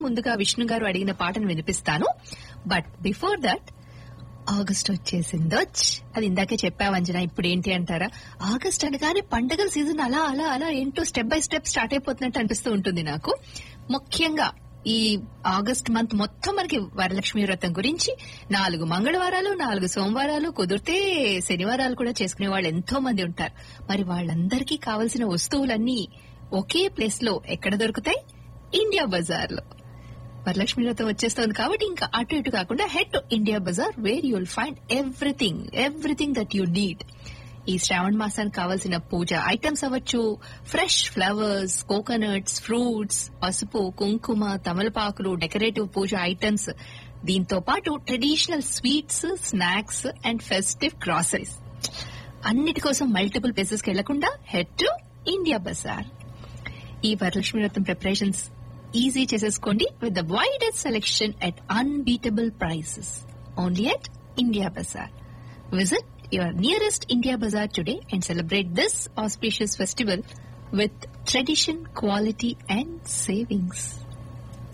ముందుగా విష్ణు గారు అడిగిన పాటను వినిపిస్తాను బట్ బిఫోర్ దట్ ఆగస్ట్ వచ్చేసిందోచ్ అది ఇందాకే చెప్పావంజన ఇప్పుడు ఏంటి అంటారా ఆగస్ట్ అనగానే పండగల సీజన్ అలా అలా అలా ఏంటో స్టెప్ బై స్టెప్ స్టార్ట్ అయిపోతున్నట్టు అనిపిస్తూ ఉంటుంది నాకు ముఖ్యంగా ఈ ఆగస్ట్ మంత్ మొత్తం మనకి వరలక్ష్మి వ్రతం గురించి నాలుగు మంగళవారాలు నాలుగు సోమవారాలు కుదిరితే శనివారాలు కూడా చేసుకునే వాళ్ళు ఎంతో మంది ఉంటారు మరి వాళ్ళందరికీ కావలసిన వస్తువులన్నీ ఒకే ప్లేస్ లో ఎక్కడ దొరుకుతాయి ఇండియా బజార్ లో వరలక్ష్మి వ్రతం వచ్చేస్తోంది కాబట్టి ఇంకా అటు ఇటు కాకుండా head to India bazaar where you'll find everything everything that you need ఈ శ్రావణ మాసానికి కావాల్సిన పూజ ఐటమ్స్ అవ్వచ్చు ఫ్రెష్ ఫ్లవర్స్ కోకోనట్స్ ఫ్రూట్స్ పసుపు కుంకుమ తమలపాకులు డెకరేటివ్ పూజ ఐటమ్స్ దీంతో పాటు traditional sweets snacks and festive groceries అన్నిటి కోసం మల్టిపుల్ ప్లేసెస్ కి వెళ్లకుండా హెడ్ టు ఇండియా బజార్ ఈ వరలక్ష్మి వ్రతం ప్రిపరేషన్స్ ఈజీ చేసేసుకోండి with the widest selection at unbeatable prices only at India bazaar visit your nearest India bazaar today and celebrate this auspicious festival with tradition, quality and savings.